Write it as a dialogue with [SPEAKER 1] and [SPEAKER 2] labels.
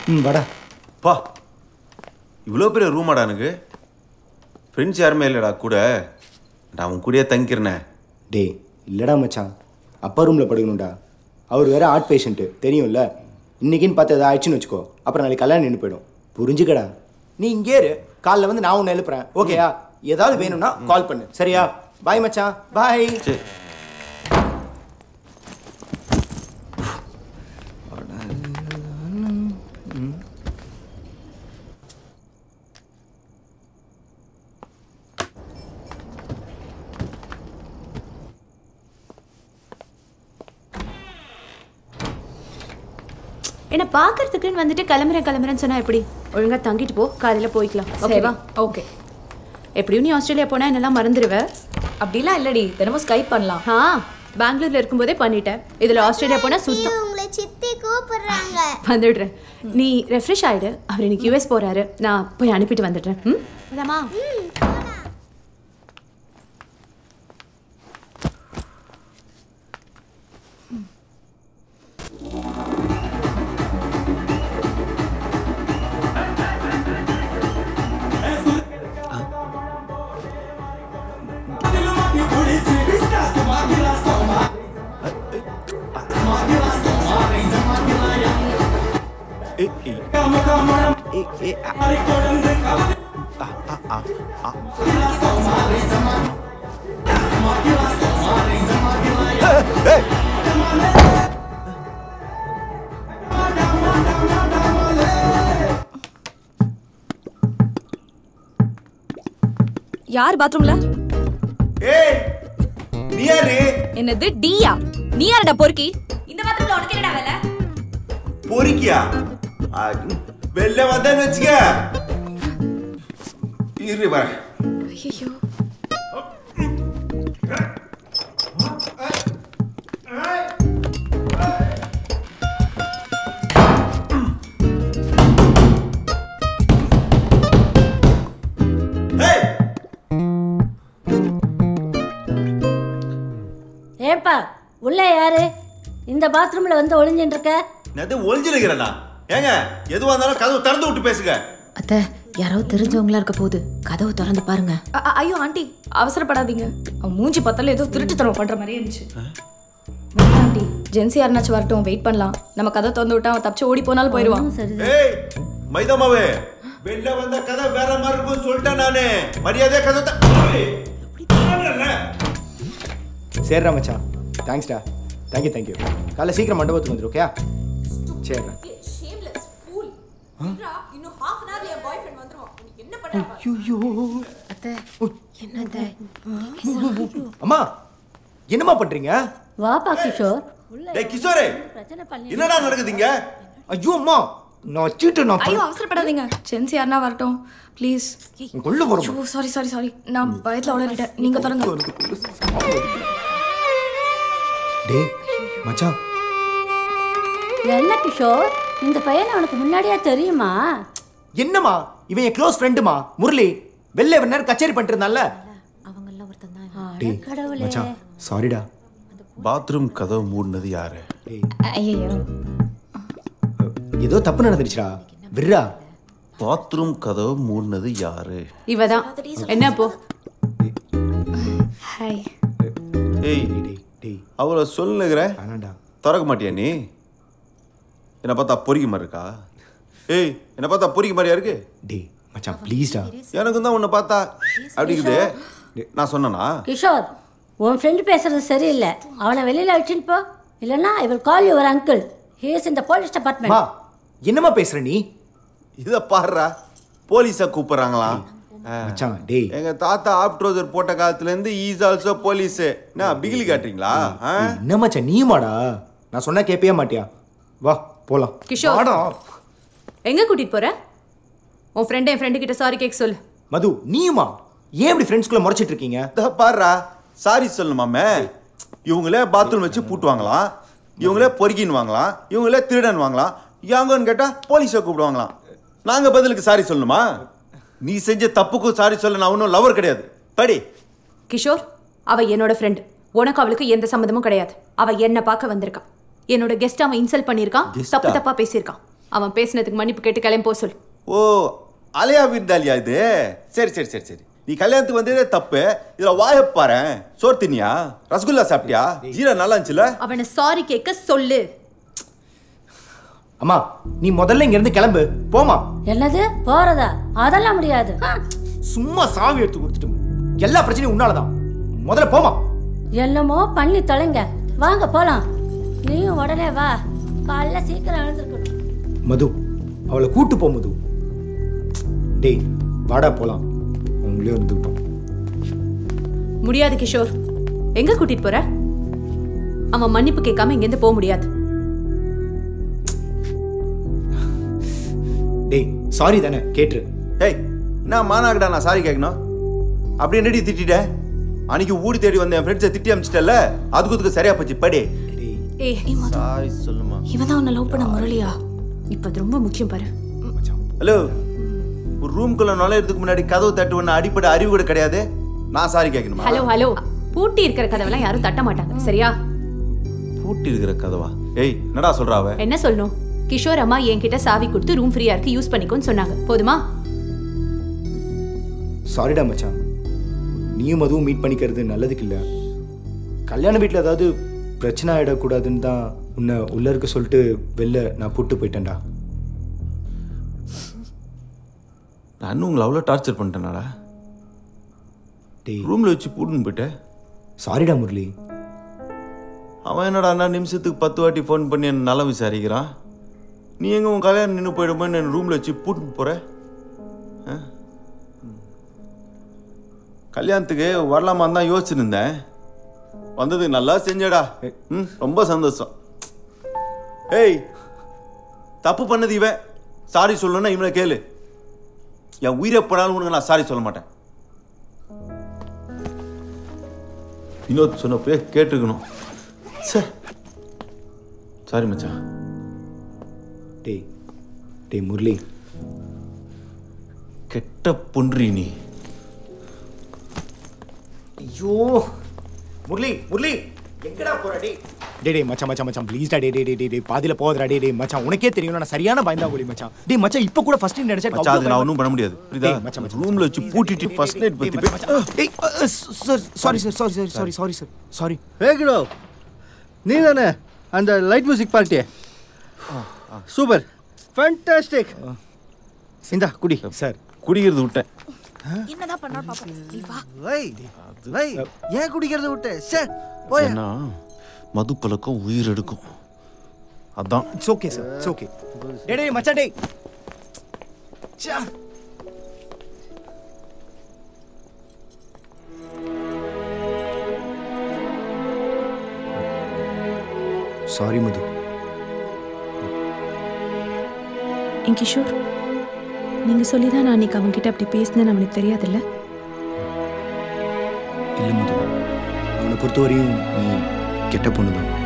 [SPEAKER 1] ம் வாடா
[SPEAKER 2] பா இவ்வளோ பெரிய ரூமாடா எனக்கு ஃப்ரெண்ட்ஸ் யாருமே இல்லைடா கூட நான் உன் கூடயே தங்கிக்கிறேனே
[SPEAKER 1] டேய் இல்லடா மச்சான் அப்பா ரூமில் படுக்கணும்டா அவர் வேற ஆர்ட் பேஷண்ட்டு தெரியும்ல இன்னைக்குன்னு பார்த்து எதாவது ஆயிடுச்சுன்னு வச்சுக்கோ அப்புறம் நாளைக்கு கல்யாணம் நின்று போயிடும் புரிஞ்சுக்கடா நீ இங்கே இரு காலைல வந்து நான் உன்னை எழுப்புறேன் ஓகேயா ஏதாவது வேணும்னா கால் பண்ணு சரியா பாய் மச்சான் பாய்
[SPEAKER 2] சரி
[SPEAKER 3] என்ன பாக்குறதுக்குன்னு வந்துட்டு கிளம்புறேன் கிளம்புறேன்னு சொன்னா எப்படி ஒழுங்கா தங்கிட்டு போ காலையில போய்க்கலாம் ஓகேவா
[SPEAKER 4] ஓகே
[SPEAKER 3] எப்படியும் நீ ஆஸ்திரேலியா போனா என்னெல்லாம் மறந்துடுவ
[SPEAKER 4] அப்படிலாம் இல்லடி தினமும் ஸ்கைப் பண்ணலாம்
[SPEAKER 3] ஆ பெங்களூர்ல இருக்கும்போதே பண்ணிட்டேன் இதுல ஆஸ்திரேலியா போனா சுத்தம்
[SPEAKER 5] உங்களை சித்தி கூப்பிடுறாங்க
[SPEAKER 3] வந்துடுறேன் நீ ரெஃப்ரெஷ் ஆயிடு அவர் இன்னைக்கு யூஎஸ் போறாரு நான் போய் அனுப்பிட்டு வந்துடுறேன் ம் போலாமா
[SPEAKER 2] ஏய், ஏய். ஏய், ஏய், ஆ. ஆ, ஆ, ஆ, ஆ. ஏய், ஏய்.
[SPEAKER 4] யார் பாத்ரூம்ல
[SPEAKER 2] ஏய் நீ யாரு
[SPEAKER 4] என்னது டியா நீ யாரடா பொறுக்கி இந்த பாத்ரூம்ல உனக்கு என்னடா வேலை
[SPEAKER 2] பொறிக்கியா அது, வெளில வந்தேன்னு வச்சுக்க இரு வரேன்
[SPEAKER 4] ஐயோ
[SPEAKER 2] ஏய்
[SPEAKER 6] ஏன்பா உள்ள யாரு இந்த பாத்ரூம்ல வந்து ஒளிஞ்சின்னு இருக்க
[SPEAKER 2] அது ஒளிஞ்சிருக்கிறேண்ணா ஏங்க எதுவா இருந்தாலும் கதவு திறந்து விட்டு பேசுங்க
[SPEAKER 3] அத்தை யாரோ தெரிஞ்சவங்களா இருக்க போகுது கதவு திறந்து பாருங்க
[SPEAKER 4] அ- அ- ஐயோ ஆண்டி அவசரப்படாதீங்க அவன் மூஞ்சி பத்தல ஏதோ திருட்டுத்தனம் பண்ற மாதிரியே இருந்துச்சு வேண்டாம் ஆண்டி ஜென்சி யாருனாச்சும் வரட்டும் வெயிட் பண்ணலாம் நம்ம கதை திறந்து விட்டா அவன் தப்பிச்சு ஓடி போனாலும் போயிடுவான்
[SPEAKER 6] சரி
[SPEAKER 2] ஏய் மைதாமாவே வெளில வந்த கதை வேற மாதிரி இருக்கும் சொல்லிட்டேன் நானு மரியாதையா கதை த- ஏய், திறங்கல்ல.
[SPEAKER 1] சரிடா மச்சான் தேங்க்ஸ்டா தேங்க்யூ தேங்க்யூ காலைல சீக்கிரம் மண்டபத்துக்கு வந்துரு ஓகே சரிடா
[SPEAKER 3] அத்தை என்னத்தை
[SPEAKER 1] அம்மா என்னம்மா பண்றீங்க
[SPEAKER 6] வாப்பா கிஷோர்
[SPEAKER 2] டேய் கிஷோரே
[SPEAKER 6] பிரச்சனை பண்ணி
[SPEAKER 2] என்னடா நடக்குதுங்க
[SPEAKER 1] ஐயோ அம்மா நான் சீட்டு நான்
[SPEAKER 4] ஐயோ அவசரப்படாதீங்க ஜென்சி யாருனா வரட்டும் ப்ளீஸ்
[SPEAKER 1] கொள்ள போறோம்
[SPEAKER 4] ஓ சாரி சாரி சாரி நான் பயத்துல உளறிட்டேன் நீங்க தொடங்க
[SPEAKER 1] டேய் மச்சான்
[SPEAKER 6] என்ன கிஷோர் இந்த பையனை உனக்கு முன்னாடியே தெரியுமா
[SPEAKER 1] என்னம்மா இவன் என் க்ளோஸ் ஃப்ரெண்டுமா முரளி வெளில இவன் நேரம் கச்சேரி பண்ணிட்டு இருந்தான்ல டேய்
[SPEAKER 6] கடவுளே
[SPEAKER 1] மச்சான் சாரிடா
[SPEAKER 2] பாத்ரூம் கதவு மூடினது யாரு
[SPEAKER 1] டேய்
[SPEAKER 3] ஐயோ
[SPEAKER 1] ஏதோ தப்பு நடந்துருச்சுடா விர்ரா
[SPEAKER 2] பாத்ரூம் கதவு மூடினது யாரு
[SPEAKER 3] இவதான் என்ன போ
[SPEAKER 4] ஹாய்
[SPEAKER 2] ஏய்
[SPEAKER 1] டேய் டேய் டேய்
[SPEAKER 2] அவளை சொல்லுங்கிற
[SPEAKER 1] வேணாண்டா
[SPEAKER 2] திறக்க மாட்டியா நீ என்ன பார்த்தா பொறிக்க மாதிரி இருக்கா ஏய் என்ன பார்த்தா பொறிக்க மாதிரியா இருக்கு
[SPEAKER 1] டேய் மச்சான் ப்ளீஸ்டா
[SPEAKER 2] எனக்கு தான் உன்னை பார்த்தா அப்படிங்குது நான் சொன்னனா
[SPEAKER 6] கிஷோர் உன் ஃப்ரெண்டு பேசுறது சரியில்லை அவனை வெளியில அழைச்சின்னு போ இல்லைன்னா இவர் call your uncle he is இந்த போலீஸ்
[SPEAKER 1] மா
[SPEAKER 6] டிபார்ட்மெண்ட்
[SPEAKER 1] என்னம்மா பேசுற நீ
[SPEAKER 2] இத பாருடா போலீஸை கூப்பிடுறாங்களாம்
[SPEAKER 1] மச்சான் டேய்
[SPEAKER 2] எங்க தாத்தா ஆப் ட்ரோசர் போட்ட காலத்துல இருந்து ஈஸ் ஆல்சோ போலீஸ் என்ன பிகிலி காட்டுறீங்களா ஆ?
[SPEAKER 1] என்ன மச்சான் நீயுமாடா நான் சொன்னா கேட்பவே மாட்டியா வா போலாம்
[SPEAKER 3] கிஷோர்.
[SPEAKER 1] வாடா.
[SPEAKER 3] எங்க கூட்டிட்டு போற உன் ஃப்ரெண்ட் என் ஃப்ரெண்டு கிட்ட சாரி கேக் சொல்லு
[SPEAKER 1] மது நீயுமா ஏன் இப்படி ஃப்ரெண்ட்ஸ்குள்ள முறைச்சிட்டு இருக்கீங்க
[SPEAKER 2] இதோ பாருடா சாரி சொல்லணுமாமே இவங்களே பாத்ரூம் வச்சு பூட்டுவாங்களாம் இவங்களே பொறுக்கின்னு வாங்கலாம் இவங்களே திருடன் வாங்கலாம் யாங்கன்னு கேட்டா போலீஸை கூப்பிடுவாங்களாம் நாங்க பதிலுக்கு சாரி சொல்லணுமா நீ செஞ்ச தப்புக்கும் சாரி சொல்ல நான் ஒன்றும் லவர் கிடையாது படி
[SPEAKER 3] கிஷோர் அவ என்னோட ஃப்ரெண்ட் உனக்கு அவளுக்கு எந்த சம்மந்தமும் கிடையாது அவ என்ன பார்க்க வந்திருக்கான் என்னோட கெஸ்ட் அவன் இன்சல்ட் பண்ணியிருக்கான்
[SPEAKER 2] Guest-ஆ?
[SPEAKER 3] தப்பு தப்பா பேசியிருக்கான் அவன் பேசினதுக்கு மன்னிப்பு கேட்டு கிளம்பி போ சொல்
[SPEAKER 2] ஓ அலையா விருந்தாளியா இது சரி சரி சரி சரி நீ கல்யாணத்துக்கு வந்ததே தப்பு இதுல வாய பாரு சோறு தின்னியா ரசகுல்லா சாப்பிட்டியா ஜீரா நல்லா இருந்துச்சுல
[SPEAKER 3] அவனை சாரி கேட்க சொல்லு
[SPEAKER 1] அம்மா நீ முதல்ல இங்க இருந்து கிளம்பு போமா
[SPEAKER 6] என்னது போறதா அதெல்லாம் முடியாது ஆ,
[SPEAKER 1] சும்மா சாவி எடுத்து கொடுத்துட்டு எல்லா பிரச்சனையும் உன்னாலதான் முதல்ல போமா
[SPEAKER 6] என்னமோ பண்ணி தொலைங்க வாங்க போலாம் நீயும் உடனே வா காலைல சீக்கிரம் எழுந்திருக்கணும்
[SPEAKER 1] மது அவளை கூட்டு போ மது டேய் வாடா போலாம் அவங்களே வந்துட்டோம்
[SPEAKER 3] முடியாது கிஷோர் எங்க கூட்டிட்டு போற அவன் மன்னிப்பு கேட்காம இங்கேருந்து போக முடியாது
[SPEAKER 1] டேய் சாரி தானே கேட்டுரு
[SPEAKER 2] ஏய் என்ன மானாக்கடா நான் சாரி கேட்கணும் அப்படி என்னடி திட்டிட்டேன் அன்னைக்கு ஊடி தேடி வந்த என் ஃப்ரெண்ட்ஸை திட்டி அமிச்சிட்டல அதுக்கு இதுக்கு சரியா போச்சு படி
[SPEAKER 1] டேய்
[SPEAKER 3] ஏ
[SPEAKER 2] சாரி சொல்லுமா
[SPEAKER 4] இவன் தான் உன்னை லவ் பண்ண முரளியா
[SPEAKER 3] இப்ப அது ரொம்ப முக்கியம் பாரு
[SPEAKER 2] ஹலோ ஒரு ரூம்குள்ள நுழையிறதுக்கு முன்னாடி கதவு தட்டு ஒன்று அடிப்படை அறிவு கூட கிடையாது நான் சாரி கேட்கணுமா
[SPEAKER 3] ஹலோ ஹலோ பூட்டி இருக்கிற கதவெல்லாம் யாரும் தட்ட மாட்டாங்க சரியா
[SPEAKER 2] பூட்டி இருக்கிற கதவா ஏய் என்னடா சொல்றா அவ
[SPEAKER 3] என்ன சொல்லணும் கிஷோர் அம்மா என்கிட்ட சாவி கொடுத்து ரூம் ஃப்ரீயா இருக்கு யூஸ் பண்ணிக்கோன்னு சொன்னாங்க போதுமா
[SPEAKER 1] சாரிடா மச்சான் நீயும் மதுவும் மீட் பண்ணிக்கிறது நல்லதுக்கு இல்லை கல்யாண வீட்டில் ஏதாவது பிரச்சனை ஆகிடக்கூடாதுன்னு தான் உன்னை உள்ள இருக்க சொல்லிட்டு வெளில நான் கூட்டு போயிட்டேன்டா
[SPEAKER 2] நான் இன்னும் உங்களை அவ்வளோ டார்ச்சர் பண்ணிட்டேனாடா
[SPEAKER 1] டேய்
[SPEAKER 2] ரூம்ல வச்சு பூட்டுன்னு போயிட்டேன்
[SPEAKER 1] சாரிடா முரளி
[SPEAKER 2] அவன் என்னடா அண்ணா நிமிஷத்துக்கு பத்து வாட்டி ஃபோன் பண்ணி என்ன நலம் விசாரிக்கிறான் நீ எங்க உன் கல்யாணம் நின்று போயிடுமோ என்ன ரூம்ல வச்சு பூட்டுன்னு போற ஆ? ம். கல்யாணத்துக்கு வரலாமான்னு தான் யோசிச்சுருந்தேன் வந்தது நல்லா செஞ்சடா ம் ரொம்ப சந்தோஷம் ஏய் தப்பு பண்ணது இவன் சாரி சொல்லணும்னா இவனை கேளு என் உயிரை போனாலும் உனக்கு நான் சாரி சொல்ல மாட்டேன் வினோத் சொன்னப்பே கேட்டுக்கணும் சே சாரி மச்சான்
[SPEAKER 1] டேய் டேய் முரளி
[SPEAKER 2] கெட்ட பொன்றி நீ
[SPEAKER 1] ஐயோ முரளி முரளி எங்கடா போற டேய் டேய் டேய் மச்சான் மச்சான் மச்சான் ப்ளீஸ்டா டே டே டே டே டே பாதியில போதடா டே டே மச்சான் உனக்கே தெரியும் நான் சரியான பயந்தா கோலி மச்சான் டேய் மச்சான் இப்போ கூட ஃபர்ஸ்ட் டைம் நினைச்சா
[SPEAKER 2] மச்சான் அதுக்கு நான் ஒன்றும் பண்ண முடியாது புரியுதா
[SPEAKER 1] டேய், மச்சான், மச்சான்.
[SPEAKER 2] ரூம்ல வச்சு பூட்டிட்டு ஃபர்ஸ்ட் நைட் பத்தி பே-
[SPEAKER 1] டேய் sir sorry sir sorry sorry sorry sorry sir sorry
[SPEAKER 7] ஹேகிடோ நீ தானே அந்த light music party super fantastic இந்தா குடி
[SPEAKER 1] சார்
[SPEAKER 2] குடிக்கிறது விட்டேன்
[SPEAKER 4] என்னதான் பண்ணா பாப்போம் நீ வா
[SPEAKER 7] வை வை ஏன் குடிக்கிறத விட்டு சே போய்
[SPEAKER 2] ஏன்னா மது பழக்கம் உயிர் எடுக்கும் அதான்
[SPEAKER 1] it's okay sir it's okay டேய் டேய் மச்சான் டேய் ச்சா. சாரி மது
[SPEAKER 3] என் கிஷோர் நீங்க சொல்லி தான் நான் அன்னைக்கு அவன்கிட்ட அப்படி பேசினேன்னு அவனுக்கு தெரியாதுல்ல
[SPEAKER 1] இல்லை மது அவனை பொறுத்தவரையும் நீ கெட்ட பொண்ணு தான்